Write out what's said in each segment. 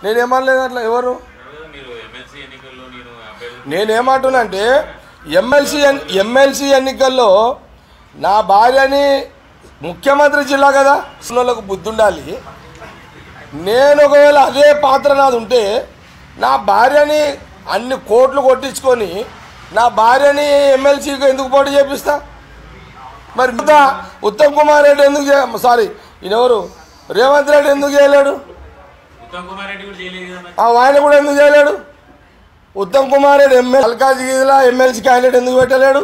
నేనేమనలేదు అట్లా ఎవరు మీరు ఎమ్మెల్సీ ఎన్నికల్లో నేను అభ్యర్థి నేనేమంటున్నా అంటే ఎమ్మెల్సీ ఎమ్మెల్సీ ఎన్నికల్లో నా భార్యని ముఖ్యమంత్రి జిల్లా కదా వాళ్ళకు బుద్ధి ఉండాలి నేను ఒకవేళ అదే పాత్ర నాది ఉంటే నా భార్యని అన్ని కోట్లు కొట్టించుకొని నా భార్యని ఎమ్మెల్సీకి ఎందుకు పోటీ చేపిస్తా మరి మిగతా ఉత్తమ్ కుమార్ రెడ్డి ఎందుకు చే- సారీ ఈయనెవరు రేవంత్ రెడ్డి ఎందుకు చేయలేడు ఉత్తమ్ కుమార్ రెడ్డి కూడా చేయలేదు కదా మరి. ఆ ఆయన కూడా ఎందుకు చేయలేడు ఉత్తమ్ కుమార్ రెడ్డి ఎమ్మెల్యే మల్కాజ్గిరిలో ఎమ్మెల్సీ క్యాండిడేట్ ఎందుకు పెట్టలేడు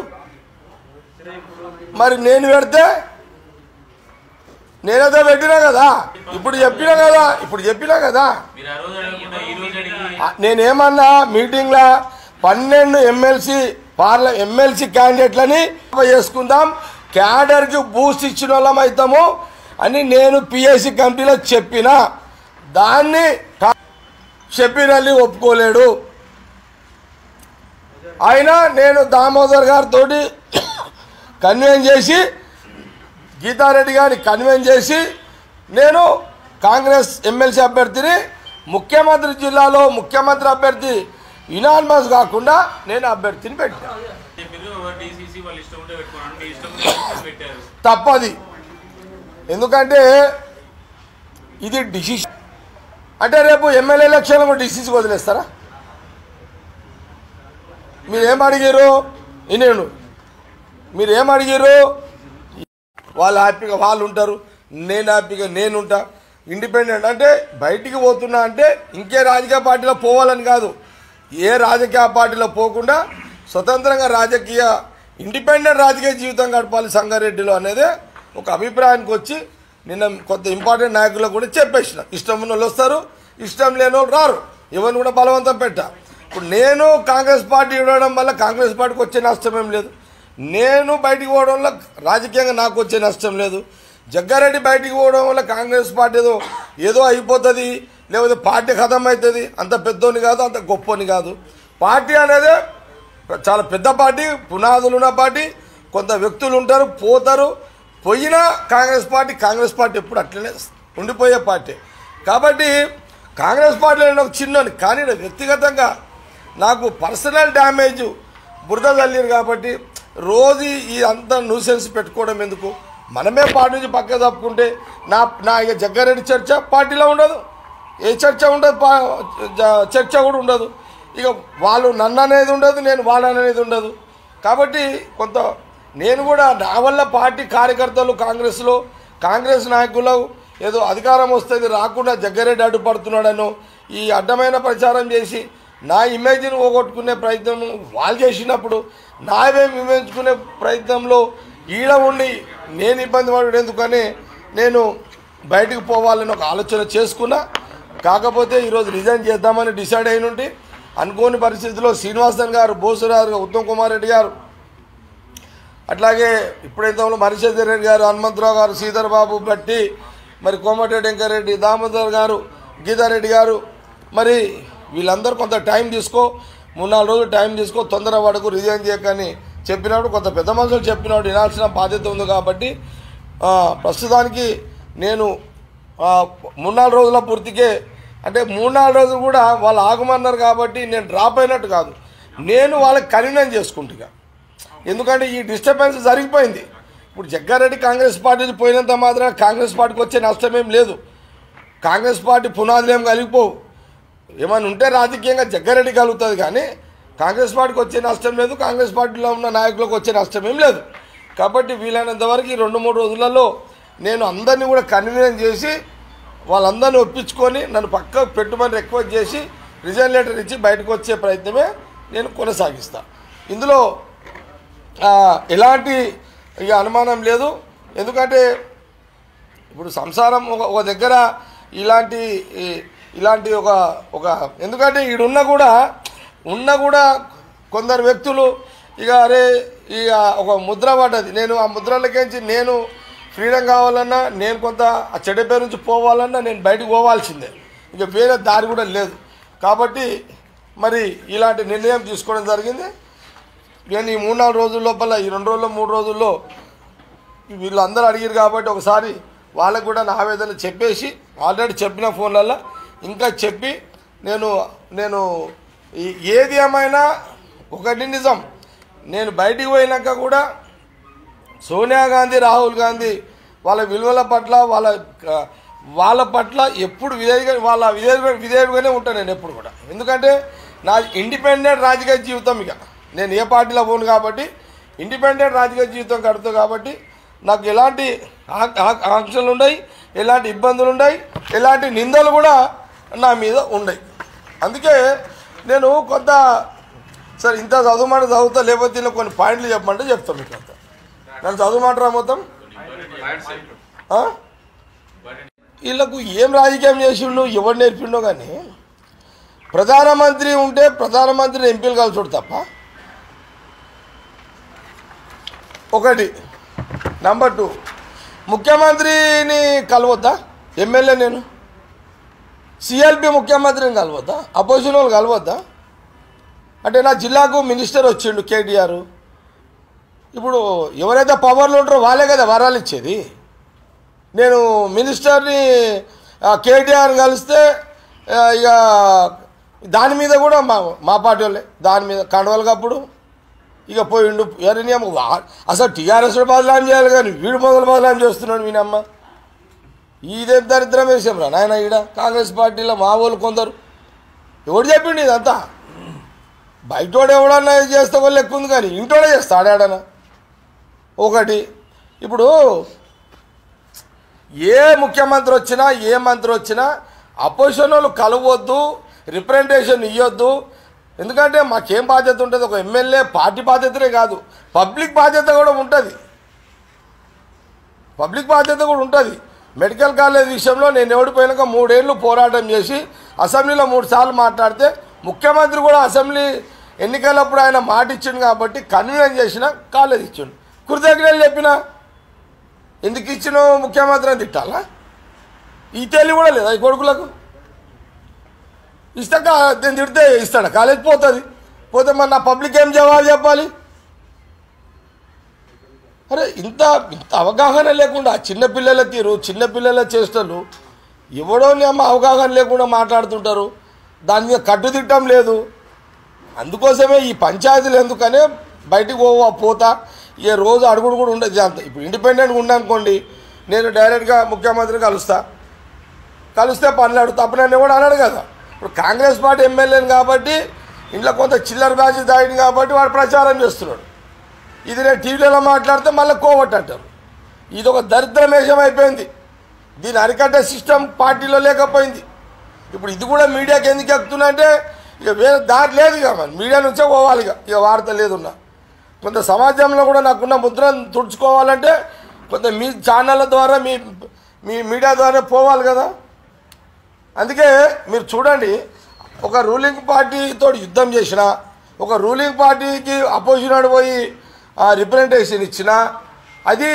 మరి నేను పెడితే నేనైతే పెట్టినా కదా ఇప్పుడు చెప్పినా కదా ఇప్పుడు చెప్పినా కదా మీరు ఆ రోజు అడగకుండా ఈ రోజు అడిగి ఆ, నేనేమన్నా మీటింగ్లో పన్నెండు ఎమ్మెల్సీ పార్ల ఎమ్మెల్సీ క్యాండిడేట్లని చేసుకుందాం క్యాడర్కి బూస్ట్ ఇచ్చిన వాళ్ళం అవుతాము అని నేను పిఎస్సి కమిటీలో చెప్పిన దాన్ని కా- చెప్పినల్లి ఒప్పుకోలేడు అయినా నేను దామోదర్ గారితో కన్వెన్స్ చేసి గీతారెడ్డి గారిని కన్వెన్స్ చేసి నేను కాంగ్రెస్ ఎమ్మెల్సీ అభ్యర్థిని ముఖ్యమంత్రి జిల్లాలో ముఖ్యమంత్రి అభ్యర్థి యునానిమస్ కాకుండా నేను అభ్యర్థిని పెట్టాను మీరు డీసీసీ వాళ్ళు ఇష్టం ఉంటే పెట్టుకున్నాను మీ ఇష్టం ఉంటే పెట్టారు తప్పది ఎందుకంటే ఇది డిసిషన్ అంటే రేపు ఎమ్మెల్యే ఎలక్షన్ కూడా డిసిషన్ వదిలేస్తారా మీరేం అడిగారు నేను మీరేం అడిగారు వాళ్ళు హ్యాపీగా వాళ్ళు ఉంటారు నేను హ్యాపీగా నేను ఉంటా ఇండిపెండెంట్ అంటే బయటికి పోతున్నా అంటే ఇంకే రాజకీయ పార్టీలో పోవాలని కాదు ఏ రాజకీయ పార్టీలో పోకుండా స్వతంత్రంగా రాజకీయ ఇండిపెండెంట్ రాజకీయ జీవితం గడపాలి సంగారెడ్డిలో అనేది ఒక అభిప్రాయానికి వచ్చి నిన్న కొంత ఇంపార్టెంట్ నాయకులకు కూడా చెప్పేసిన ఇష్టం ఉన్న వాళ్ళు వస్తారు ఇష్టం లేని వాళ్ళు రారు ఎవరిని కూడా బలవంతం పెట్టా ఇప్పుడు నేను కాంగ్రెస్ పార్టీ ఇవ్వడం వల్ల కాంగ్రెస్ పార్టీకి వచ్చే నష్టం ఏం లేదు నేను బయటికి పోవడం వల్ల రాజకీయంగా నాకు వచ్చే నష్టం లేదు జగ్గారెడ్డి బయటికి పోవడం వల్ల కాంగ్రెస్ పార్టీ ఏదో ఏదో అయిపోతుంది లేకపోతే పార్టీ ఖతం అవుతుంది అంత పెద్దోని కాదు అంత గొప్పని కాదు పార్టీ అనేది చాలా పెద్ద పార్టీ పునాదులు ఉన్న పార్టీ కొంత వ్యక్తులు ఉంటారు పోతారు పోయినా కాంగ్రెస్ పార్టీ కాంగ్రెస్ పార్టీ ఎప్పుడు అట్లనే ఉండిపోయే పార్టీ కాబట్టి కాంగ్రెస్ పార్టీలో నేను ఒక చిన్నని కానీ నేను వ్యక్తిగతంగా నాకు పర్సనల్ డ్యామేజ్ బురద తల్లిరు కాబట్టి రోజు ఈ అంత న్యూసెన్స్ పెట్టుకోవడం ఎందుకు మనమే పార్టీ నుంచి పక్క తప్పుకుంటే నా నా ఇక జగ్గారెడ్డి చర్చ పార్టీలో ఉండదు ఏ చర్చ ఉండదు పా- జ- చర్చ కూడా ఉండదు ఇక వాళ్ళు నన్ను అనేది ఉండదు నేను వాళ్ళని అనేది ఉండదు కాబట్టి కొంత నేను కూడా నా వల్ల పార్టీ కార్యకర్తలు కాంగ్రెస్లో కాంగ్రెస్ నాయకులు ఏదో అధికారం వస్తుంది రాకుండా జగ్గారెడ్డి అడ్డుపడుతున్నాడనో ఈ అడ్డమైన ప్రచారం చేసి నా ఇమేజ్ని పోగొట్టుకునే ప్రయత్నం వాళ్ళు చేసినప్పుడు నావేం విమర్శించుకునే ప్రయత్నంలో ఈడ ఉండి నేను ఇబ్బంది పడడం ఎందుకని నేను బయటికి పోవాలని ఒక ఆలోచన చేసుకున్నా కాకపోతే ఈరోజు రిజైన్ చేద్దామని డిసైడ్ అయిన ఉండి అనుకోని పరిస్థితుల్లో శ్రీనివాసన్ గారు బోసురారు ఉత్తమ్ కుమార్ రెడ్డి గారు అట్లాగే ఇప్పుడైతే మరిశేఖర్ రెడ్డి గారు హనుమంతరావు గారు శ్రీధర్ బాబు బట్టి మరి కోమటిరెడ్డి వెంకరెడ్డి దామోదర్ గారు గీతారెడ్డి గారు మరి వీళ్ళందరూ కొంత టైం తీసుకో మూడు నాలుగు రోజులు టైం తీసుకో తొందర పడకు రిజైన్ చేయకని చెప్పినప్పుడు కొంత పెద్ద మనుషులు చెప్పినప్పుడు వినాల్సిన బాధ్యత ఉంది కాబట్టి ఆ, ప్రస్తుతానికి నేను ఆ, మూడు నాలుగు రోజుల పూర్తికే అంటే మూడు నాలుగు రోజులు కూడా వాళ్ళు ఆగమన్నారు కాబట్టి నేను డ్రాప్ అయినట్టు కాదు నేను వాళ్ళకి కన్వీనెన్స్ చేసుకుంటుగా ఎందుకంటే ఈ డిస్టర్బెన్స్ జరిగిపోయింది ఇప్పుడు జగ్గారెడ్డి కాంగ్రెస్ పార్టీకి పోయినంత మాత్రం కాంగ్రెస్ పార్టీకి వచ్చే నష్టం ఏం లేదు కాంగ్రెస్ పార్టీ పునాదులు ఏం కలిగిపోవు ఏమైనా ఉంటే రాజకీయంగా జగ్గారెడ్డి కలుగుతుంది కానీ కాంగ్రెస్ పార్టీకి వచ్చే నష్టం లేదు కాంగ్రెస్ పార్టీలో ఉన్న నాయకులకు వచ్చే నష్టం ఏం లేదు కాబట్టి వీలైనంత వరకు ఈ రెండు మూడు రోజులలో నేను అందరినీ కూడా కన్వీనెన్స్ చేసి వాళ్ళందరినీ ఒప్పించుకొని నన్ను పక్కకు పెట్టుమని రిక్వెస్ట్ చేసి రిజైన్ లెటర్ ఇచ్చి బయటకు వచ్చే ప్రయత్నమే నేను కొనసాగిస్తాను ఇందులో ఆ, ఎలాంటి ఇక అనుమానం లేదు ఎందుకంటే ఇప్పుడు సంసారం ఒక ఒక దగ్గర ఇలాంటి ఈ- ఇలాంటి ఒక ఒక ఎందుకంటే ఈడున్న కూడా ఉన్న కూడా కొందరు వ్యక్తులు ఇక అరే ఇక ఒక ముద్ర పడ్డది నేను ఆ ముద్రలకించి నేను ఫ్రీడమ్ కావాలన్నా నేను కొంత ఆ చెడ్డ పేరు నుంచి పోవాలన్నా నేను బయటకు పోవాల్సిందే ఇక వేరే దారి కూడా లేదు కాబట్టి మరి ఇలాంటి నిర్ణయం తీసుకోవడం జరిగింది నేను ఈ మూడు నాలుగు రోజుల లోపల ఈ రెండు రోజుల్లో మూడు రోజుల్లో వీళ్ళందరూ అడిగారు కాబట్టి ఒకసారి వాళ్ళకు కూడా నా ఆవేదన చెప్పేసి ఆల్రెడీ చెప్పిన ఫోన్లలో ఇంకా చెప్పి నేను నేను ఈ- ఏది ఏమైనా ఒకటి నిజం నేను బయటికి పోయినాక కూడా సోనియా గాంధీ రాహుల్ గాంధీ వాళ్ళ విలువల పట్ల వాళ్ళ క- వాళ్ళ పట్ల ఎప్పుడు విధేయుగా వాళ్ళ విధేయుగా విధేయుడుగానే ఉంటాను నేను ఎప్పుడు కూడా ఎందుకంటే నా ఇండిపెండెంట్ రాజకీయ జీవితం ఇక నేను ఏ పార్టీలో పోను కాబట్టి ఇండిపెండెంట్ రాజకీయ జీవితం కడుతూ కాబట్టి నాకు ఎలాంటి ఆ- ఆ- ఆంక్షలు ఉన్నాయి ఎలాంటి ఇబ్బందులు ఉన్నాయి ఎలాంటి నిందలు కూడా నా మీద ఉన్నాయి అందుకే నేను కొంత సరే ఇంత చదవమంటే చదువుతా లేకపోతే ఇలా కొన్ని పాయింట్లు చెప్పమంటే చెప్తాను మీకు అంత నన్ను చదవమంటారా మొత్తం ఆ? వీళ్ళకు ఏం రాజకీయం చేసిండు ఎవరు నేర్పిండో కానీ ప్రధానమంత్రి ఉంటే ప్రధానమంత్రిని ఎంపీలు కలిసి తప్ప ఒకటి నంబర్ టూ ముఖ్యమంత్రిని కలవద్దా ఎమ్మెల్యే నేను సిఎల్పి ముఖ్యమంత్రిని కలవద్దా అపోజిషన్ వాళ్ళు కలవద్దా అంటే నా జిల్లాకు మినిస్టర్ వచ్చిండు కేటీఆర్ ఇప్పుడు ఎవరైతే పవర్లో ఉంటారో వాళ్ళే కదా వరాలు ఇచ్చేది నేను మినిస్టర్ని ఆ, కేటీఆర్ కలిస్తే ఆ, ఇక దాని మీద కూడా మా మా పార్టీ వాళ్ళే దాని మీద కండవలు కప్పుడు ఇక పోయిండు ఎవరిని అమ్మ వా- అసలు టీఆర్ఎస్ బదలాం చేయాలి కానీ వీడు మొదలు బదలాం చేస్తున్నాడు వీనమ్మ ఇదేం దరిద్రం వేసాం రా నాయన ఈడ కాంగ్రెస్ పార్టీలో మా వాళ్ళు కొందరు ఎవడు చెప్పిండు ఇదంతా బయటోడు ఎవడన్నా ఇది చేస్తే వాళ్ళు ఎక్కువ ఉంది కానీ ఇంటోడే చేస్తాడు ఆడనా ఒకటి ఇప్పుడు ఏ ముఖ్యమంత్రి వచ్చినా ఏ మంత్రి వచ్చినా అపోజిషన్ వాళ్ళు కలవద్దు రిప్రజెంటేషన్ ఇవ్వద్దు ఎందుకంటే మాకేం బాధ్యత ఉంటుంది ఒక ఎమ్మెల్యే పార్టీ బాధ్యతనే కాదు పబ్లిక్ బాధ్యత కూడా ఉంటుంది పబ్లిక్ బాధ్యత కూడా ఉంటుంది మెడికల్ కాలేజ్ విషయంలో నేను ఓడిపోయినాక మూడేళ్ళు పోరాటం చేసి అసెంబ్లీలో మూడు సార్లు మాట్లాడితే ముఖ్యమంత్రి కూడా అసెంబ్లీ ఎన్నికలప్పుడు ఆయన మాట ఇచ్చిండు కాబట్టి కన్వీనెన్స్ చేసిన కాలేజ్ ఇచ్చిండు కృతజ్ఞతలు చెప్పిన ఎందుకు ఇచ్చినావు ముఖ్యమంత్రి అని తిట్టాలా ఈ తెలివి కూడా లేదా ఈ కొడుకులకు ఇస్తాక నేను తిడితే ఇస్తాడు కాలేజ్ పోతుంది పోతే మరి నా పబ్లిక్ ఏం జవాబు చెప్పాలి అరే ఇంత ఇంత అవగాహన లేకుండా చిన్నపిల్లల తీరు చిన్నపిల్లల చేష్టలు ఎవడో అమ్మ అవగాహన లేకుండా మాట్లాడుతుంటారు దాని మీద కట్టుదిట్టం లేదు అందుకోసమే ఈ పంచాయతీలు ఎందుకనే బయటికి పోవా పోతా ఇక రోజు అడుగుడు కూడా ఉండదు అంత ఇప్పుడు ఇండిపెండెంట్గా ఉండనుకోండి నేను డైరెక్ట్గా ముఖ్యమంత్రిని కలుస్తా కలిస్తే పనులు అడుగుతా అప్పుడు నన్ను కూడా అన్నాడు కదా ఇప్పుడు కాంగ్రెస్ పార్టీ ఎమ్మెల్యేని కాబట్టి ఇంట్లో కొంత చిల్లర బ్యాచ్ దాయింది కాబట్టి వాడు ప్రచారం చేస్తున్నాడు ఇది నేను టీవీలో మాట్లాడితే మళ్ళీ కోవట్ అంటారు ఇది ఒక దరిద్రమేషం అయిపోయింది దీని అరికట్టే సిస్టమ్ పార్టీలో లేకపోయింది ఇప్పుడు ఇది కూడా మీడియాకి ఎందుకు ఎక్కుతున్నా అంటే ఇక వేరే దారి లేదు ఇక మరి మీడియా నుంచే పోవాలి ఇక ఇక వార్త లేదున్నా కొంత సమాజంలో కూడా నాకున్న ముద్రను తుడుచుకోవాలంటే కొంత మీ ఛానళ్ళ ద్వారా మీ మీ మీడియా ద్వారా పోవాలి కదా అందుకే మీరు చూడండి ఒక రూలింగ్ పార్టీతో యుద్ధం చేసిన ఒక రూలింగ్ పార్టీకి అపోజిషన్ పోయి రిప్రజెంటేషన్ ఇచ్చిన అది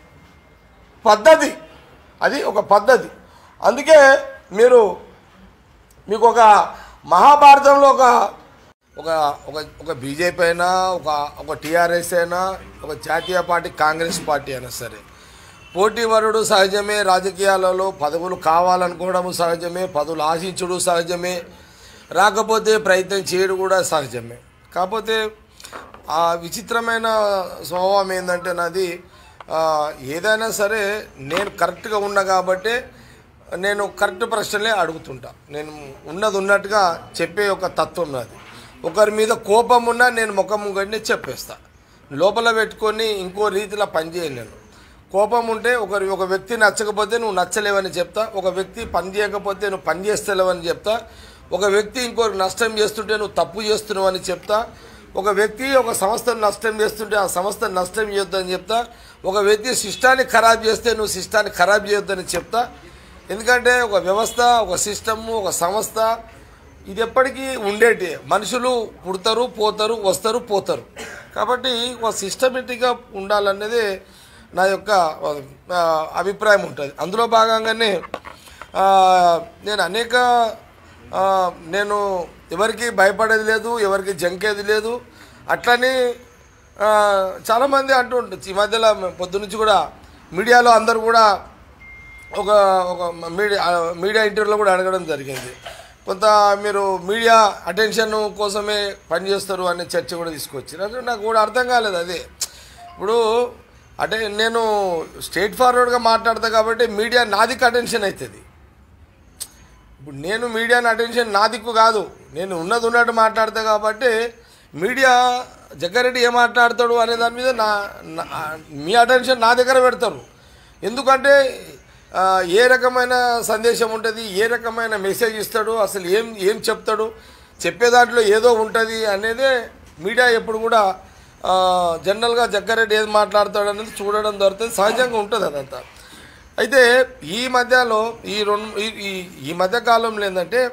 పద్ధతి అది ఒక పద్ధతి అందుకే మీరు మీకు ఒక మహాభారతంలో ఒక ఒక ఒక ఒక బీజేపీ అయినా ఒక ఒక టీఆర్ఎస్ అయినా ఒక జాతీయ పార్టీ కాంగ్రెస్ పార్టీ అయినా సరే పోటీవరుడు సహజమే రాజకీయాలలో పదవులు కావాలనుకోవడం సహజమే పదవులు ఆశించడం సహజమే రాకపోతే ప్రయత్నం చేయడం కూడా సహజమే కాకపోతే ఆ విచిత్రమైన స్వభావం ఏంటంటే నాది ఆ, ఏదైనా సరే నేను కరెక్ట్గా ఉన్నా కాబట్టే నేను కరెక్ట్ ప్రశ్నలే అడుగుతుంటా నేను ఉన్నది ఉన్నట్టుగా చెప్పే ఒక తత్వం నాది ఒకరి మీద కోపం ఉన్నా నేను ముఖం ముంగడిని చెప్పేస్తా లోపల పెట్టుకొని ఇంకో రీతిలో పనిచేయను నేను కోపం ఉంటే ఒకరి ఒక వ్యక్తి నచ్చకపోతే నువ్వు నచ్చలేవని చెప్తా ఒక వ్యక్తి పని చేయకపోతే నువ్వు పని చేస్తలేవని చెప్తా ఒక వ్యక్తి ఇంకోరికి నష్టం చేస్తుంటే నువ్వు తప్పు చేస్తున్నావు అని చెప్తా ఒక వ్యక్తి ఒక సంస్థను నష్టం చేస్తుంటే ఆ సంస్థను నష్టం చేయొద్దని చెప్తా ఒక వ్యక్తి సిస్టాన్ని ఖరాబ్ చేస్తే నువ్వు సిస్టాన్ని ఖరాబ్ చేయొద్దని చెప్తా ఎందుకంటే ఒక వ్యవస్థ ఒక సిస్టము ఒక సంస్థ ఇది ఎప్పటికీ ఉండేటి మనుషులు పుడతారు పోతారు వస్తారు పోతారు కాబట్టి ఒక సిస్టమేటిక్గా ఉండాలనేది నా యొక్క ఆ, అభిప్రాయం ఉంటుంది అందులో భాగంగానే ఆ, నేను అనేక ఆ, నేను ఎవరికి భయపడేది లేదు ఎవరికి జంకేది లేదు అట్లని ఆ, చాలామంది అంటూ ఉంటుంది ఈ మధ్యలో పొద్దు నుంచి కూడా మీడియాలో అందరూ కూడా ఒక ఒక మీడియా మీడియా ఇంటర్వ్యూలో కూడా అడగడం జరిగింది కొంత మీరు మీడియా అటెన్షన్ కోసమే పనిచేస్తారు అనే చర్చ కూడా తీసుకొచ్చారు అంటే నాకు కూడా అర్థం కాలేదు అదే ఇప్పుడు అంటే నేను స్ట్రైట్ ఫార్వర్డ్గా మాట్లాడతా కాబట్టి మీడియా నాదికి అటెన్షన్ అవుతుంది ఇప్పుడు నేను మీడియాని అటెన్షన్ నా దిక్కు కాదు నేను ఉన్నది ఉన్నట్టు మాట్లాడతా కాబట్టి మీడియా జగ్గారెడ్డి ఏం మాట్లాడతాడు అనే దాని మీద నా నా- మీ అటెన్షన్ నా దగ్గర పెడతారు ఎందుకంటే ఆ, ఏ రకమైన సందేశం ఉంటుంది ఏ రకమైన మెసేజ్ ఇస్తాడు అసలు ఏం ఏం చెప్తాడు చెప్పే దాంట్లో ఏదో ఉంటుంది అనేదే మీడియా ఎప్పుడు కూడా ఆ, జనరల్గా జగ్గారెడ్డి ఏది మాట్లాడతాడు అనేది చూడడం దొరుకుతుంది సహజంగా ఉంటుంది అదంతా అయితే ఈ మధ్యలో ఈ రెండు ఈ- ఈ ఈ మధ్య కాలంలో ఏంటంటే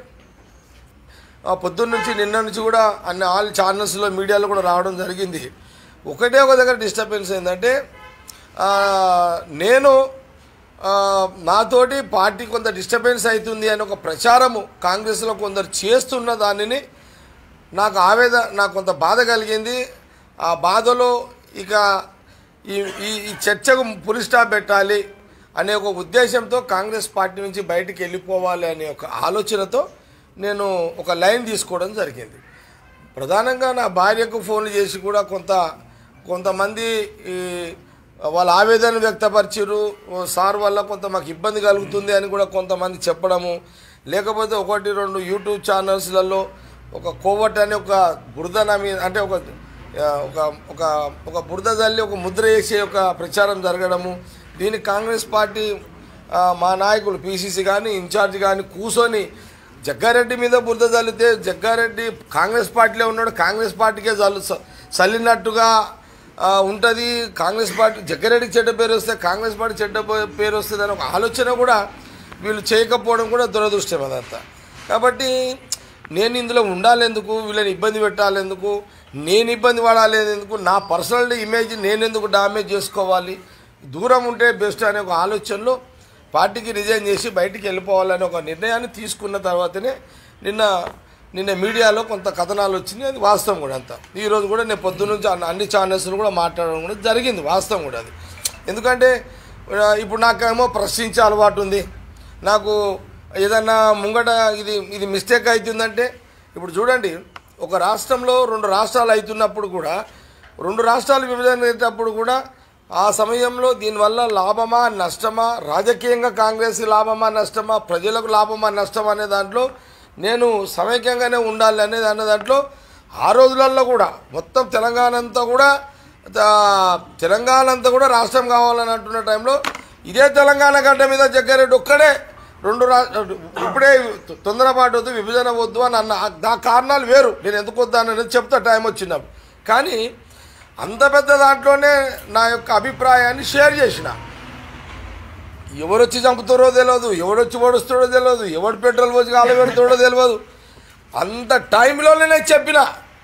ఆ పొద్దున్న నుంచి నిన్న నుంచి కూడా అన్ని ఆల్ ఛానల్స్లో మీడియాలో కూడా రావడం జరిగింది ఒకటే ఒక దగ్గర డిస్టర్బెన్స్ ఏంటంటే ఆ, నేను ఆ, నాతోటి పార్టీ కొంత డిస్టర్బెన్స్ అవుతుంది అని ఒక ప్రచారము కాంగ్రెస్లో కొందరు చేస్తున్న దానిని నాకు ఆవేదన నాకు కొంత బాధ కలిగింది ఆ బాధలో ఇక ఈ ఈ ఈ చర్చకు పులి స్టాప్ పెట్టాలి అనే ఒక ఉద్దేశంతో కాంగ్రెస్ పార్టీ నుంచి బయటికి వెళ్ళిపోవాలి అనే ఒక ఆలోచనతో నేను ఒక లైన్ తీసుకోవడం జరిగింది ప్రధానంగా నా భార్యకు ఫోన్లు చేసి కూడా కొంత కొంతమంది ఈ వాళ్ళ ఆవేదన వ్యక్తపరిచారు ఓ సార్ వల్ల కొంత మాకు ఇబ్బంది కలుగుతుంది అని కూడా కొంతమంది చెప్పడము లేకపోతే ఒకటి రెండు యూట్యూబ్ ఛానల్స్లలో ఒక కోవట్ అనే ఒక బురద నా మీద అంటే ఒక ఆ, ఒక ఒక ఒక బురద జల్లి ఒక ముద్ర వేసే ఒక ప్రచారం జరగడము దీనికి కాంగ్రెస్ పార్టీ ఆ, మా నాయకులు పీసీసీ కానీ ఇన్ఛార్జ్ కానీ కూర్చొని జగ్గారెడ్డి మీద బురద చల్లితే జగ్గారెడ్డి కాంగ్రెస్ పార్టీలో ఉన్నాడు కాంగ్రెస్ పార్టీకే చల్లు చల్లినట్టుగా ఉంటుంది కాంగ్రెస్ పార్టీ జగ్గారెడ్డికి చెడ్డ పేరు వస్తే కాంగ్రెస్ పార్టీ చెడ్డ పే- పేరు వస్తుంది అని ఒక ఆలోచన కూడా వీళ్ళు చేయకపోవడం కూడా దురదృష్టం అదంతా కాబట్టి నేను ఇందులో ఉండాలెందుకు వీళ్ళని ఇబ్బంది పెట్టాలెందుకు నేను ఇబ్బంది పడాలేందుకు నా పర్సనల్ ఇమేజ్ నేను ఎందుకు డామేజ్ చేసుకోవాలి దూరం ఉంటే బెస్ట్ అనే ఒక ఆలోచనలో పార్టీకి రిజైన్ చేసి బయటికి వెళ్ళిపోవాలనే ఒక నిర్ణయాన్ని తీసుకున్న తర్వాతనే నిన్న నిన్న మీడియాలో కొంత కథనాలు వచ్చినాయి అది వాస్తవం కూడా అంతా ఈరోజు కూడా నేను పొద్దున్నుంచి అన్ని- అన్ని ఛానల్స్లో కూడా మాట్లాడడం కూడా జరిగింది వాస్తవం కూడా అది ఎందుకంటే ఆ, ఇప్పుడు నాకేమో ప్రశ్నించే అలవాటు ఉంది నాకు ఏదన్నా ముంగట ఇది ఇది మిస్టేక్ అవుతుందంటే ఇప్పుడు చూడండి ఒక రాష్ట్రంలో రెండు రాష్ట్రాలు అవుతున్నప్పుడు కూడా రెండు రాష్ట్రాలు విభజన అయ్యేటప్పుడు కూడా ఆ సమయంలో దీనివల్ల లాభమా నష్టమా రాజకీయంగా కాంగ్రెస్ లాభమా నష్టమా ప్రజలకు లాభమా నష్టమా అనే దాంట్లో నేను సమైక్యంగానే ఉండాలి అనేది అనే దాంట్లో ఆ రోజులలో కూడా మొత్తం తెలంగాణ అంతా కూడా ఆ, తెలంగాణ అంతా కూడా రాష్ట్రం కావాలని అంటున్న టైంలో ఇదే తెలంగాణ గడ్డ మీద జగ్గారెడ్డి ఒక్కడే రెండు రా ఇప్పుడే తొందరపాటు వద్దు విభజన వద్దు అని అన్న ఆ కారణాలు వేరు నేను ఎందుకు వద్దు అనేది చెప్తా టైం వచ్చినప్పుడు కానీ అంత పెద్ద దాంట్లోనే నా యొక్క అభిప్రాయాన్ని షేర్ చేసిన ఎవరొచ్చి చంపుతారో తెలియదు ఎవడొచ్చి ఓడుస్తాడో తెలియదు ఎవడు పెట్రోల్ పోసి కాలు పెడతాడో తెలియదు అంత టైంలోనే నేను చెప్పిన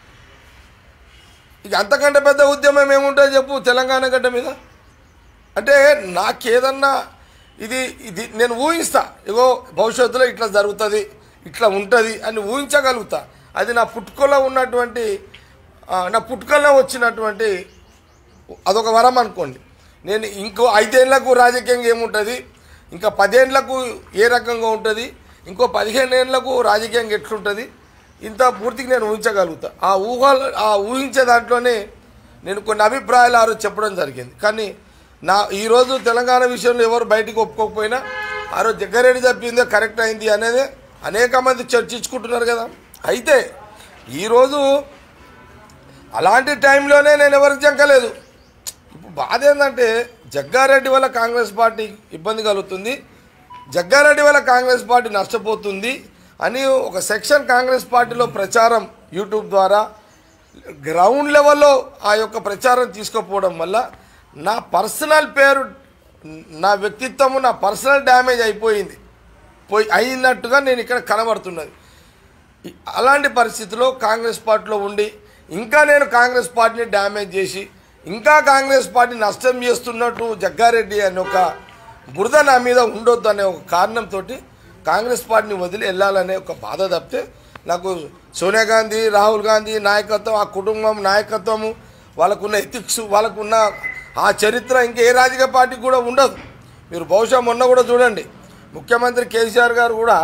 ఇక అంతకంటే పెద్ద ఉద్యమం ఏముంటుంది చెప్పు తెలంగాణ గడ్డ మీద అంటే నాకేదన్నా ఇది ఇది నేను ఊహిస్తా ఇగో భవిష్యత్తులో ఇట్లా జరుగుతుంది ఇట్లా ఉంటుంది అని ఊహించగలుగుతా అది నా పుట్టుకలో ఉన్నటువంటి ఆ, నా పుట్టుకల్లో వచ్చినటువంటి అదొక వరం అనుకోండి నేను ఇంకో ఐదేళ్లకు రాజకీయంగా ఏముంటుంది ఇంకా పదేళ్లకు ఏ రకంగా ఉంటుంది ఇంకో పదిహేను ఏళ్లకు రాజకీయంగా ఎట్లుంటుంది ఇంత పూర్తిగా నేను ఊహించగలుగుతా ఆ ఊహలు ఆ ఊహించే దాంట్లోనే నేను కొన్ని అభిప్రాయాలు ఆ రోజు చెప్పడం జరిగింది కానీ నా ఈరోజు తెలంగాణ విషయంలో ఎవరు బయటికి ఒప్పుకోకపోయినా ఆ రోజు జగ్గారెడ్డి చెప్పిందే కరెక్ట్ అయింది అనేది అనేక మంది చర్చించుకుంటున్నారు కదా అయితే ఈరోజు అలాంటి టైంలోనే నేను ఎవరికి జంకలేదు ఇప్పుడు బాధ ఏంటంటే జగ్గారెడ్డి వల్ల కాంగ్రెస్ పార్టీ ఇబ్బంది కలుగుతుంది జగ్గారెడ్డి వల్ల కాంగ్రెస్ పార్టీ నష్టపోతుంది అని ఒక సెక్షన్ కాంగ్రెస్ పార్టీలో ప్రచారం యూట్యూబ్ ద్వారా గ్రౌండ్ లెవెల్లో ఆ యొక్క ప్రచారం తీసుకుపోవడం వల్ల నా పర్సనల్ పేరు నా వ్యక్తిత్వము నా పర్సనల్ డ్యామేజ్ అయిపోయింది పోయి అయినట్టుగా నేను ఇక్కడ కనబడుతున్నది ఈ- అలాంటి పరిస్థితిలో కాంగ్రెస్ పార్టీలో ఉండి ఇంకా నేను కాంగ్రెస్ పార్టీని డ్యామేజ్ చేసి ఇంకా కాంగ్రెస్ పార్టీ నష్టం చేస్తున్నట్టు జగ్గారెడ్డి అనే ఒక బురద నా మీద ఉండొద్దు అనే ఒక కారణంతో కాంగ్రెస్ పార్టీని వదిలి వెళ్ళాలనే ఒక బాధ తప్పితే నాకు సోనియా గాంధీ రాహుల్ గాంధీ నాయకత్వం ఆ కుటుంబం నాయకత్వము వాళ్ళకున్న ఎథిక్స్ వాళ్ళకున్న ఆ చరిత్ర ఇంకే ఏ రాజకీయ పార్టీకి కూడా ఉండదు మీరు బహుశా మొన్న కూడా చూడండి ముఖ్యమంత్రి కేసీఆర్ గారు కూడా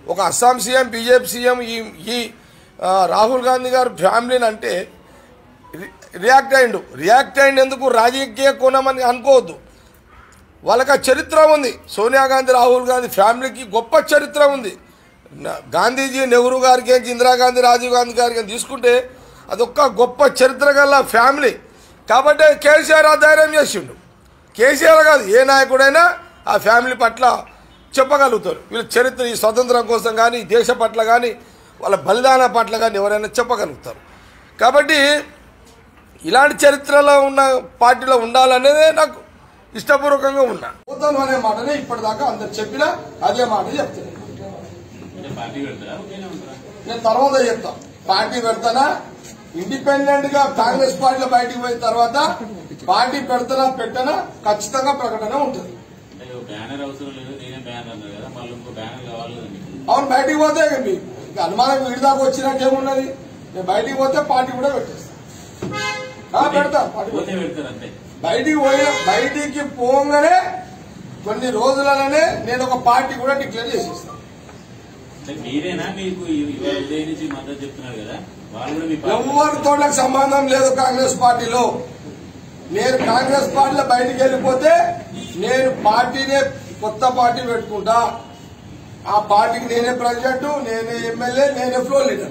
ఒక అస్సాం సీఎం బీజేపీ సీఎం ఈ ఈ ఆ, రాహుల్ గాంధీ గారు ఫ్యామిలీని అంటే రి- రియాక్ట్ అయిండు రియాక్ట్ అయిండు ఎందుకు రాజకీయ కోణమని అనుకోవద్దు వాళ్ళకి ఆ చరిత్ర ఉంది సోనియా గాంధీ రాహుల్ గాంధీ ఫ్యామిలీకి గొప్ప చరిత్ర ఉంది న- గాంధీజీ నెహ్రూ గారికి ఏంచి ఇందిరాగాంధీ రాజీవ్ గాంధీ గారికి ఏంచి తీసుకుంటే అదొక్క గొప్ప చరిత్ర గల ఫ్యామిలీ కాబట్టి కేసీఆర్ ఆ ధైర్యం చేసిండు కేసీఆర్ కాదు ఏ నాయకుడైనా ఆ ఫ్యామిలీ పట్ల చెప్పగలుగుతారు వీళ్ళ చరిత్ర ఈ స్వతంత్రం కోసం కానీ ఈ దేశ పట్ల కానీ వాళ్ళ బలిదాన పట్ల కానీ ఎవరైనా చెప్పగలుగుతారు కాబట్టి ఇలాంటి చరిత్రలో ఉన్న పార్టీలో ఉండాలనేదే నాకు ఇష్టపూర్వకంగా ఉన్నా పోతాను అనే మాటనే ఇప్పటిదాకా అందరు చెప్పినా అదే మాట చెప్తున్నాను అంటే పార్టీ పెడతారా ఒకేనే ఉంటారా నేను తర్వాత చెప్తా పార్టీ పెడతానా ఇండిపెండెంట్ గా కాంగ్రెస్ పార్టీలో బయటికి పోయిన తర్వాత పార్టీ పెడతానా పెట్టనా ఖచ్చితంగా ప్రకటన ఉంటుంది అంటే ఓ బ్యానర్ అవసరం లేదు నేనే బ్యానర్ అన్నారు కదా మళ్ళీ ఇంకో బ్యానర్ కావాలి కదా మీకు అవును బయటికి పోతే ఇక మీ ఇక అనుమానం వీడి దాకా వచ్చినట్టు ఏమున్నది నేను బయటికి పోతే పార్టీ కూడా పెట్టేస్తా ఆ, పెడతా పార్టీ పోతే పెడతారు అంతే బయటికి పోయి బయటికి పోగానే కొన్ని రోజులలోనే నేను ఒక పార్టీ కూడా డిక్లేర్ చేసేస్తాను అంటే మీరేనా మీకు ఇ- ఇవాళ ఉదయం నుంచి మద్దతు చెప్తున్నారు కదా వాళ్ళు కూడా మీ పార్టీ ఎవరితో నాకు సంబంధం లేదు కాంగ్రెస్ పార్టీలో నేను కాంగ్రెస్ పార్టీలో బయటికి వెళ్ళిపోతే నేను పార్టీనే కొత్త పార్టీ పెట్టుకుంటా ఆ పార్టీకి నేనే ప్రెసిడెంట్ నేనే ఎమ్మెల్యే నేనే ఫ్లోర్ లీడర్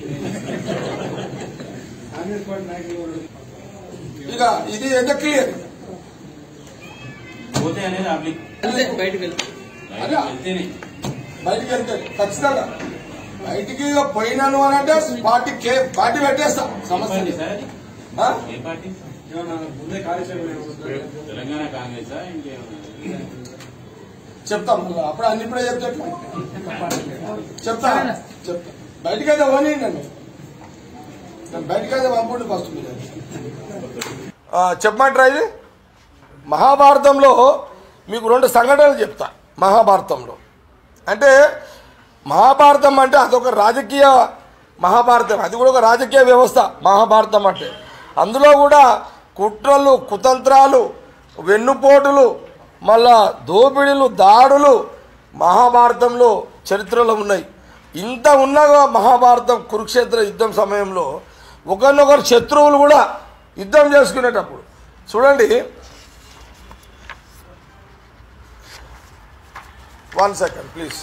ఇక ఇది అయితే క్లియర్ పోతే అనేది అప్లిక్ బయటకు వెళ్తే బయటకు వెళ్తేనే బయటికి వెళ్తే ఖచ్చితంగా బయటికి ఇక పోయినాను అని అంటే పార్టీ కే- పార్టీ పెట్టేస్తా ఏ సమస్య పార్టీ లేదు. సార్ అది? ఆ? ఏ పార్టీ తెలంగాణ కాంగ్రెస్ ఇంకేమన్నా చెప్తాం మళ్ళా. అప్పుడు అన్ని ఇప్పుడే చెప్తే ఎట్లా? చెప్తా చెప్తా బయటికి అయితే పోనీయండి బయటికి అయితే పంపండి ఫస్ట్ మీరు చెప్పమంటారా ఇది మహాభారతంలో మీకు రెండు సంఘటనలు చెప్తా మహాభారతంలో అంటే మహాభారతం అంటే అదొక రాజకీయ మహాభారతం అది కూడా ఒక రాజకీయ వ్యవస్థ మహాభారతం అంటే అందులో కూడా కుట్రలు కుతంత్రాలు వెన్నుపోటులు మళ్ళా దోపిడీలు దాడులు మహాభారతంలో చరిత్రలో ఉన్నాయి ఇంత ఉన్నగా మహాభారతం కురుక్షేత్ర యుద్ధం సమయంలో ఒకరినొకరు శత్రువులు కూడా యుద్ధం చేసుకునేటప్పుడు చూడండి వన్ సెకండ్ ప్లీజ్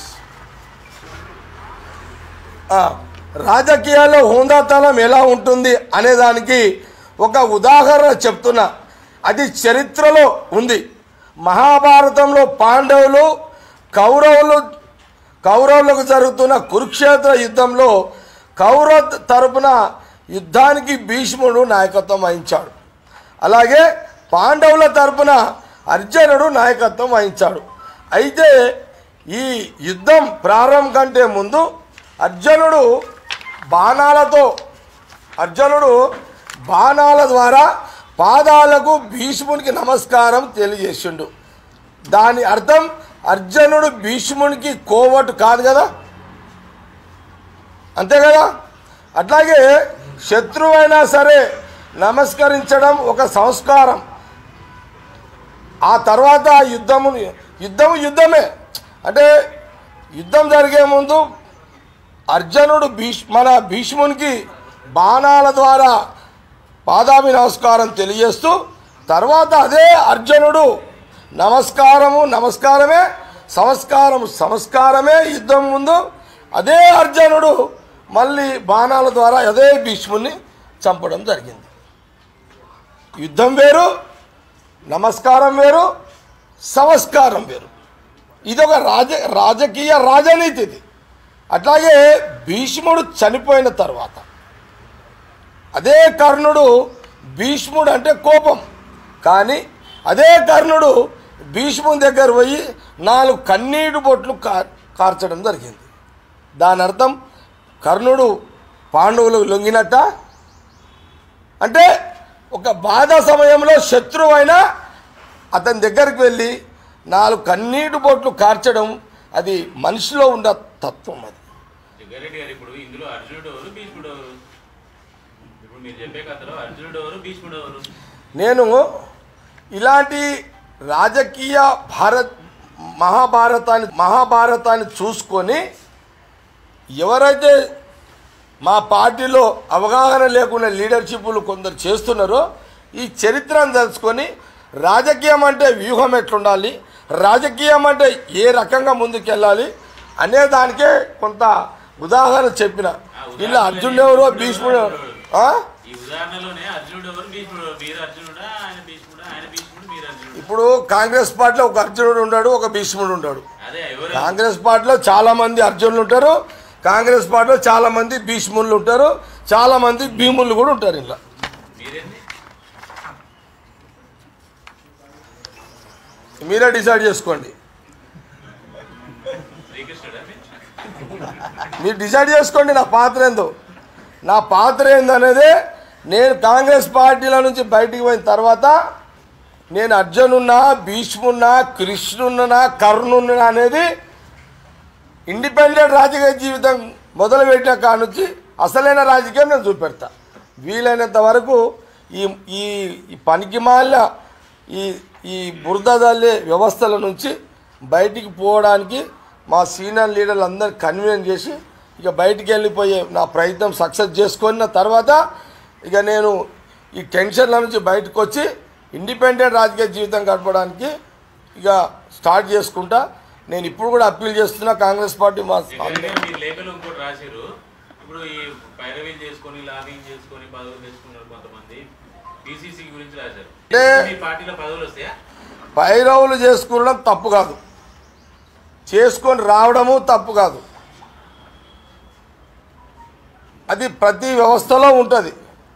రాజకీయాల్లో హోందాతనం ఎలా ఉంటుంది అనేదానికి ఒక ఉదాహరణ చెప్తున్నా అది చరిత్రలో ఉంది మహాభారతంలో పాండవులు కౌరవులు కౌరవులకు జరుగుతున్న కురుక్షేత్ర యుద్ధంలో కౌరవ తరపున యుద్ధానికి భీష్ముడు నాయకత్వం వహించాడు అలాగే పాండవుల తరపున అర్జునుడు నాయకత్వం వహించాడు అయితే ఈ యుద్ధం ప్రారంభం కంటే ముందు అర్జునుడు బాణాలతో అర్జునుడు బాణాల ద్వారా పాదాలకు భీష్మునికి నమస్కారం తెలియజేసిండు దాని అర్థం అర్జునుడు భీష్మునికి కోవటు కాదు కదా అంతే కదా అట్లాగే శత్రువైనా సరే నమస్కరించడం ఒక సంస్కారం ఆ తర్వాత ఆ యుద్ధము యుద్ధము యుద్ధమే అంటే యుద్ధం జరిగే ముందు అర్జునుడు భీష్ మన భీష్మునికి బాణాల ద్వారా పాదాభి నమస్కారం తెలియజేస్తూ తర్వాత అదే అర్జునుడు నమస్కారము నమస్కారమే సంస్కారము సంస్కారమే యుద్ధం ముందు అదే అర్జునుడు మళ్ళీ బాణాల ద్వారా అదే భీష్ముని చంపడం జరిగింది యుద్ధం వేరు నమస్కారం వేరు సంస్కారం వేరు ఇది ఒక రాజ రాజకీయ రాజనీతి ఇది అట్లాగే భీష్ముడు చనిపోయిన తర్వాత అదే కర్ణుడు భీష్ముడు అంటే కోపం కానీ అదే కర్ణుడు భీష్ముని దగ్గర పోయి నాలుగు కన్నీటి బొట్లు కా- కార్చడం జరిగింది దాని అర్థం కర్ణుడు పాండవులకు లొంగినట్ట అంటే ఒక బాధ సమయంలో శత్రువైనా అతని దగ్గరికి వెళ్ళి నాలుగు కన్నీటి బొట్లు కార్చడం అది మనిషిలో ఉన్న తత్వం అది జగ్గారెడ్డి గారు ఇప్పుడు ఇందులో అర్జునుడు ఎవరు భీష్ముడు ఎవరు ఇప్పుడు మీరు చెప్పే కథలో అర్జునుడు ఎవరు భీష్ముడు ఎవరు నేను ఇలాంటి రాజకీయ భారత్ మహాభారతాన్ని మహాభారతాన్ని చూసుకొని ఎవరైతే మా పార్టీలో అవగాహన లేకుండా లీడర్షిప్లు కొందరు చేస్తున్నారో ఈ చరిత్రను తెలుసుకొని రాజకీయం అంటే వ్యూహం ఎట్లుండాలి రాజకీయం అంటే ఏ రకంగా ముందుకెళ్ళాలి అనే దానికే కొంత ఉదాహరణ చెప్పిన వీళ్ళు అర్జున్ ఎవరో భీష్ముడు ఎవరో. ఆ? ఈ ఉదాహరణలోనే అర్జునుడు ఎవరు భీష్ముడు ఎవరు? మీరు అర్జునుడా ఆయన భీష్ముడా ఆయన భీష్ముడు మీరు అర్జునుడు ఇప్పుడు కాంగ్రెస్ పార్టీలో ఒక అర్జునుడు ఉన్నాడు ఒక భీష్ముడు ఉన్నాడు అదే ఎవరు కాంగ్రెస్ పార్టీలో చాలా మంది అర్జునులు ఉంటారు కాంగ్రెస్ పార్టీలో చాలా మంది భీష్ములు ఉంటారు చాలా మంది భీములు కూడా ఉంటారు ఇలా మీరేంది మీరే డిసైడ్ చేసుకోండి శ్రీకృష్ణుడా మీరు? మీరు డిసైడ్ చేసుకోండి నా పాత్ర ఏందో నా పాత్ర ఏందనేది నేను కాంగ్రెస్ పార్టీల నుంచి బయటికి పోయిన తర్వాత నేను అర్జునున్నా భీష్మున్నా కృష్ణున్నా కర్ణున్నా అనేది ఇండిపెండెంట్ రాజకీయ జీవితం మొదలుపెట్టిన కాడ నుంచి అసలైన రాజకీయం నేను చూపెడతా వీలైనంత వరకు ఈ ఈ ఈ పనికిమాల ఈ ఈ బురద జల్లే వ్యవస్థల నుంచి బయటికి పోవడానికి మా సీనియర్ లీడర్లు అందరు కన్వీన్ చేసి ఇక బయటికి వెళ్ళిపోయే నా ప్రయత్నం సక్సెస్ చేసుకున్న తర్వాత ఇక నేను ఈ టెన్షన్ల నుంచి బయటకు వచ్చి ఇండిపెండెంట్ రాజకీయ జీవితం గడపడానికి ఇక స్టార్ట్ చేసుకుంటా నేను ఇప్పుడు కూడా అప్పీల్ చేస్తున్నా కాంగ్రెస్ పార్టీ మా ఎక్కడికైనా మీరు లేఖలు ఇంకోటి రాసిరు ఇప్పుడు ఈ పైరవీలు చేసుకొని లాబింగ్ చేసుకొని పదవులు తెచ్చుకున్నారు కొంతమంది పిసిసి గురించి రాశారు అంటే- మీ పార్టీలో పదవులు వస్తాయా పైరవులు చేసుకోవడం తప్పు కాదు చేసుకొని రావడము తప్పు కాదు అది ప్రతి వ్యవస్థలో ఉంటుంది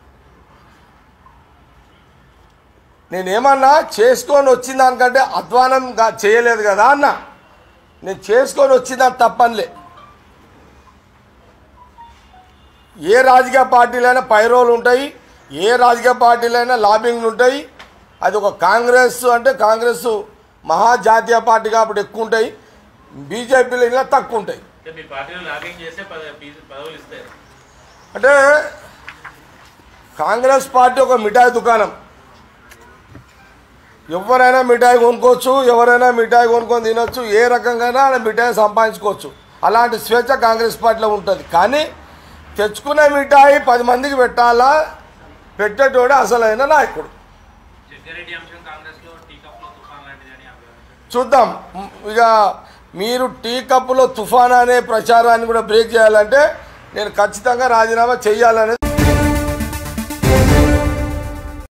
నేనేమన్నా చేసుకొని వచ్చిన దానికంటే అధ్వానంగా చేయలేదు కదా అన్న నేను చేసుకొని వచ్చిందని తప్పనిలే ఏ రాజకీయ పార్టీలైనా పైరోలు ఉంటాయి ఏ రాజకీయ పార్టీలైనా లాబింగ్లు ఉంటాయి అది ఒక కాంగ్రెస్ అంటే కాంగ్రెస్ మహాజాతీయ పార్టీ కాబట్టి ఎక్కువ ఉంటాయి బీజేపీలో ఇలా తక్కువ ఉంటాయి అంటే మీ పార్టీలో లాబింగ్ చేస్తే పద- పి- పదవులు ఇస్తారు అంటే కాంగ్రెస్ పార్టీ ఒక మిఠాయి దుకాణం ఎవరైనా మిఠాయి కొనుక్కోవచ్చు ఎవరైనా మిఠాయి కొనుక్కొని తినొచ్చు ఏ రకంగా మిఠాయి సంపాదించుకోవచ్చు అలాంటి స్వేచ్ఛ కాంగ్రెస్ పార్టీలో ఉంటుంది కానీ తెచ్చుకునే మిఠాయి పది మందికి పెట్టాలా పెట్టేటోడే అసలైన నాయకుడు జగ్గారెడ్డి అంశం కాంగ్రెస్ లో టీ కప్ లో తుఫాన్ లాంటిది అని అభిప్రాయం చూద్దాం మ్, ఇక మీరు టీ కప్పులో తుఫాన్ అనే ప్రచారాన్ని కూడా బ్రేక్ చేయాలంటే నేను ఖచ్చితంగా రాజీనామా చేయాలనేది